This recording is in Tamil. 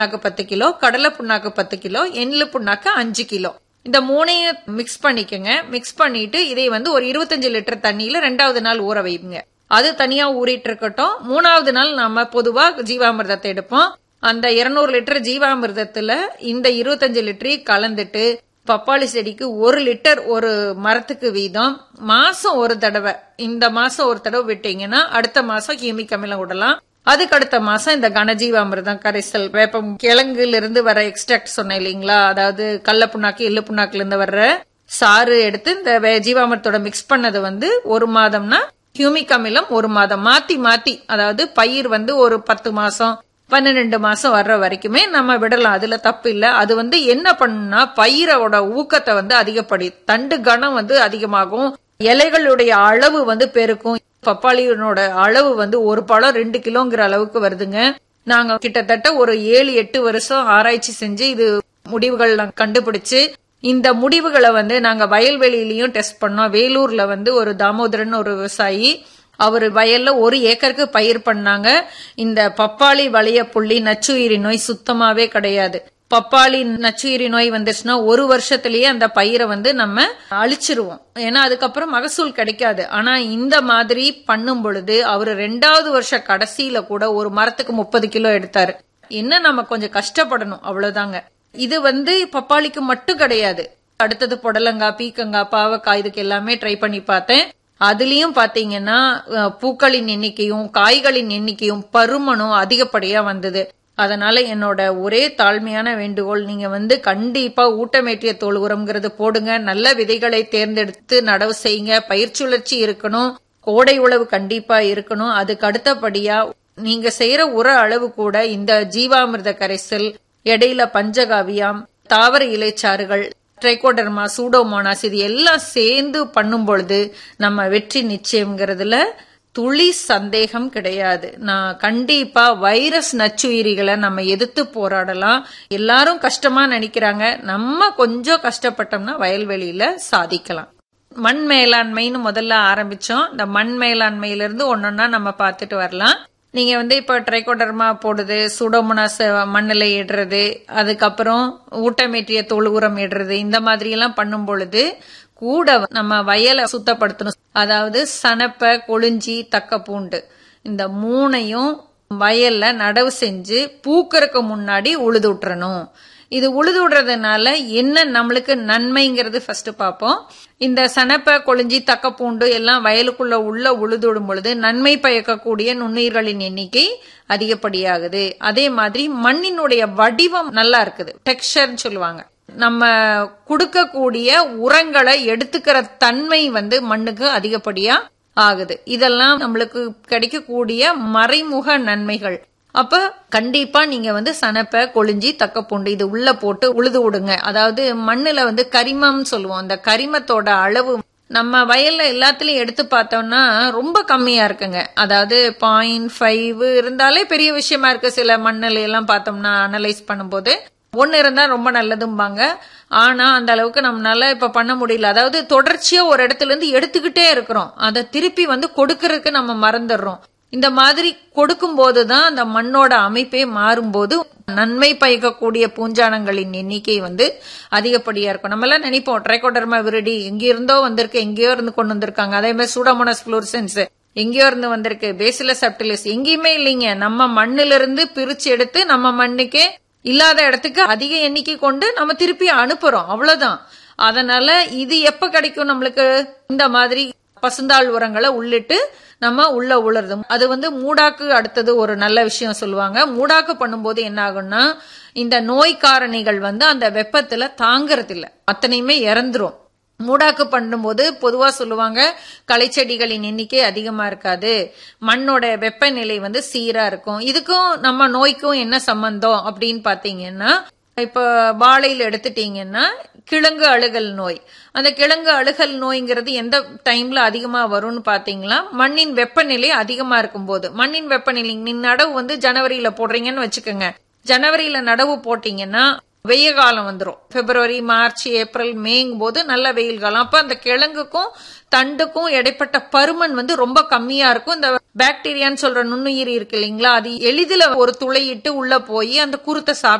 புண்ணாக்கு பத்து கிலோ கடலை புண்ணாக்கு பத்து கிலோ எள்ளு புண்ணாக்கு அஞ்சு கிலோ இந்த மூணையும் மிக்ஸ் பண்ணிக்கோங்க மிக்ஸ் பண்ணிட்டு இதை வந்து ஒரு இருபத்தஞ்சு லிட்டர் தண்ணியில ரெண்டாவது நாள் ஊற வைங்க அது தனியா ஊறிட்டு இருக்கட்டும் மூணாவது நாள் நாம பொதுவா ஜீவாமிர்தத்தை எடுப்போம் அந்த 200 லிட்டர் ஜீவாமிர்தத்துல இந்த இருபத்தஞ்சு லிட்டரையும் கலந்துட்டு பப்பாளி செடிக்கு ஒரு லிட்டர் ஒரு மரத்துக்கு வீதம் மாசம் ஒரு தடவை இந்த மாசம் ஒரு தடவை விட்டீங்கன்னா அடுத்த மாசம் ஹியூமிக் அமிலம் விடலாம் அதுக்கு அடுத்த மாசம் இந்த கனஜீவாமிர்தம் கரைசல் வேப்பம் கிழங்குல இருந்து வர எக்ஸ்ட்ராக்ட் சொன்னேன் இல்லைங்களா அதாவது கடல புண்ணாக்கு எள்ளு புண்ணாக்குல இருந்து வர்ற சாறு எடுத்து இந்த வே- ஜீவாமிர்தத்தோட மிக்ஸ் பண்ணது வந்து ஒரு மாதம்னா ஹியூமிக் அமிலம் ஒரு மாதம் மாத்தி மாத்தி அதாவது பயிர் வந்து ஒரு பத்து மாசம் பன்னிரெண்டு மாசம் வர்ற வரைக்குமே நம்ம விடலாம் அதுல தப்பு இல்ல அது வந்து என்ன பண்ணுனா பயிரோட ஊக்கத்தை வந்து அதிகப்படி தண்டு கனம் வந்து அதிகமாகும் இலைகளுடைய அளவு வந்து பெருக்கும் பப்பாளியோட அளவு வந்து ஒரு பழம் ரெண்டு கிலோங்கிற அளவுக்கு வருதுங்க நாங்க கிட்டத்தட்ட ஒரு ஏழு எட்டு வருஷம் ஆராய்ச்சி செஞ்சு இது முடிவுகள் நாங்க கண்டுபிடிச்சு இந்த முடிவுகளை வந்து நாங்க வயல்வெளியிலயும் டெஸ்ட் பண்ணோம் வேலூர்ல வந்து ஒரு தாமோதரன் ஒரு விவசாயி அவர் வயல்ல ஒரு ஏக்கருக்கு பயிர் பண்ணாங்க இந்த பப்பாளி வளைய புள்ளி நச்சுயிரி நோய் சுத்தமாவே கிடையாது பப்பாளி நச்சுயிரி நோய் வந்துச்சுன்னா ஒரு வருஷத்திலேயே அந்த பயிரை வந்து நம்ம அழிச்சிருவோம் ஏன்னா அதுக்கப்புறம் மகசூல் கிடைக்காது ஆனா இந்த மாதிரி பண்ணும் பொழுது அவரு ரெண்டாவது வருஷ கடைசியில கூட ஒரு மரத்துக்கு முப்பது கிலோ எடுத்தாரு என்ன நம்ம கொஞ்சம் கஷ்டப்படணும் அவ்வளவுதாங்க இது வந்து பப்பாளிக்கு மட்டும் கிடையாது அடுத்தது புடலங்காய் பீக்கங்காய் பாவக்காய் இதுக்கு எல்லாமே ட்ரை பண்ணி பார்த்தேன் அதுலயும் பாத்தீங்கன்னா அஹ், பூக்களின் எண்ணிக்கையும் காய்களின் எண்ணிக்கையும் பருமனும் அதிகப்படியா வந்தது அதனால என்னோட ஒரே தாழ்மையான வேண்டுகோள் நீங்க வந்து கண்டிப்பா ஊட்டமேற்றிய தோல் உரம்ங்கிறது போடுங்க நல்ல விதைகளை தேர்ந்தெடுத்து நடவு செய்யுங்க பயிர் சுழற்சி இருக்கணும் கோடை உழவு கண்டிப்பா இருக்கணும் அதுக்கு அடுத்தபடியா நீங்க செய்யற உர அளவு கூட இந்த ஜீவாமிர்த கரைசல் இடையில பஞ்சகாவியம் தாவர இலைச்சாறுகள் ட்ரைகோடர்மா சூடோமோனாஸ் இது எல்லாம் சேர்ந்து பண்ணும் பொழுது நம்ம வெற்றி நிச்சயம்ங்கிறதுல துளி சந்தேகம் கிடையாது நான் கண்டிப்பா வைரஸ் நச்சுயிரிகளை நம்ம எதிர்த்து போராடலாம் எல்லாரும் கஷ்டமா நினைக்கிறாங்க நம்ம கொஞ்சம் கஷ்டப்பட்டோம்னா வயல்வெளியில சாதிக்கலாம் மண் மேலாண்மைன்னு முதல்ல ஆரம்பிச்சோம் இந்த மண் மேலாண்மையில இருந்து ஒன்னொன்னா நம்ம பார்த்துட்டு வரலாம் நீங்க வந்து இப்ப ட்ரைகோடர்மா போடுது சுடோமோனாஸ் மண்ணில் இடுறது அதுக்கப்புறம் ஊட்டமேற்றிய தொழு உரம் இடுறது இந்த மாதிரி எல்லாம் பண்ணும் பொழுது கூட நம்ம வயலை சுத்தப்படுத்தணும் அதாவது சனப்பை கொளிஞ்சி தக்க பூண்டு இந்த மூணையும் வயல்ல நடவு செஞ்சு பூக்கறதுக்கு முன்னாடி உழுது விட்டுறணும் இது உழுது விடுறதுனால என்ன நம்மளுக்கு நன்மைங்கிறது ஃபர்ஸ்ட் பார்ப்போம் இந்த சனப்பை கொளிஞ்சி தக்கப்பூண்டு எல்லாம் வயலுக்குள்ள உள்ள உழுது விடும் பொழுது நன்மை பயக்கக்கூடிய நுண்ணுயிர்களின் எண்ணிக்கை அதிகப்படியாகுது அதே மாதிரி மண்ணினுடைய வடிவம் நல்லா இருக்குது டெக்ஸ்டர்னு சொல்லுவாங்க நம்ம கொடுக்கக்கூடிய உரங்களை எடுத்துக்கிற தன்மை வந்து மண்ணுக்கு அதிகப்படியா ஆகுது இதெல்லாம் நம்மளுக்கு கிடைக்கக்கூடிய மறைமுக நன்மைகள் அப்ப கண்டிப்பா நீங்க வந்து சனப்பை கொளிஞ்சி தக்கப்பூண்டு இது உள்ள போட்டு உழுது விடுங்க அதாவது மண்ணுல வந்து கரிமம் சொல்லுவோம் அந்த கரிமத்தோட அளவு நம்ம வயல்ல எல்லாத்துலயும் எடுத்து பார்த்தோம்னா ரொம்ப கம்மியா இருக்குங்க அதாவது பாயிண்ட் ஃபைவ் இருந்தாலே பெரிய விஷயமா இருக்கு சில மண்ணில எல்லாம் பார்த்தோம்னா அனலைஸ் பண்ணும்போது ஒன்னு இருந்தா ரொம்ப நல்லதும்பாங்க ஆனா அந்த அளவுக்கு நம்மளால இப்ப பண்ண முடியல அதாவது தொடர்ச்சியா ஒரு இடத்துல இருந்து எடுத்துக்கிட்டே இருக்கிறோம் அதை திருப்பி வந்து கொடுக்கறதுக்கு நம்ம மறந்துடுறோம் இந்த மாதிரி கொடுக்கும் போதுதான் அந்த மண்ணோட அமைப்பே மாறும்போது நன்மை பயக்கக்கூடிய பூஞ்சானங்களின் எண்ணிக்கை வந்து அதிகப்படியா இருக்கும் நம்ம எல்லாம் நினைப்போம் ட்ரைகோடர்மா விருடி எங்க இருந்தோ வந்திருக்கு எங்கேயோ இருந்து கொண்டு வந்திருக்காங்க அதே மாதிரி சூடோமோனஸ் புளோர்சன்ஸ் எங்கேயோ இருந்து வந்திருக்கு பேசிலஸ் சப்டிலிஸ் எங்கேயுமே இல்லைங்க நம்ம மண்ணில இருந்து பிரிச்சு எடுத்து நம்ம மண்ணுக்கே இல்லாத இடத்துக்கு அதிக எண்ணிக்கை கொண்டு நம்ம திருப்பி அனுப்புறோம் அவ்வளவுதான் அதனால இது எப்ப கிடைக்கும் நம்மளுக்கு இந்த மாதிரி பசுந்தாள் உரங்களை உள்ளிட்டு நம்ம உள்ள உலருது அது வந்து மூடாக்கு அடுத்தது ஒரு நல்ல விஷயம் சொல்லுவாங்க மூடாக்கு பண்ணும்போது என்ன ஆகும்னா இந்த நோய் காரணிகள் வந்து அந்த வெப்பத்துல தாங்கறது இல்ல அத்தனையுமே இறந்துரும் மூடாக்கு பண்ணும்போது பொதுவா சொல்லுவாங்க களைச்செடிகளின் எண்ணிக்கை அதிகமா இருக்காது மண்ணோட வெப்பநிலை வந்து சீரா இருக்கும் இதுக்கும் நம்ம நோய்க்கும் என்ன சம்பந்தம் அப்படின்னு பாத்தீங்கன்னா இப்ப வாழையில எடுத்துட்டீங்கன்னா கிழங்கு அழுகல் நோய் அந்த கிழங்கு அழுகல் நோய்ங்கிறது எந்த டைம்ல அதிகமா வரும்னு பாத்தீங்களா மண்ணின் வெப்பநிலை அதிகமா இருக்கும்போது மண்ணின் வெப்பநிலை நீ நடவு வந்து ஜனவரியில போடுறீங்கன்னு வச்சுக்கோங்க ஜனவரியில நடவு போட்டீங்கன்னா வெய்ய காலம் வந்துரும் பிப்ரவரி மார்ச் ஏப்ரல் மேங்கும் போது நல்ல வெயில் காலம் அப்ப அந்த கிழங்குக்கும் தண்டுக்கும் இடைப்பட்ட பருமன் வந்து ரொம்ப கம்மியா இருக்கும் இந்த பாக்டீரியான்னு சொல்ற நுண்ணுயிரி இருக்கு இல்லைங்களா அது எளிதில் ஒரு துளையிட்டு உள்ள போய் அந்த குருத்தை சாப்பிட்டு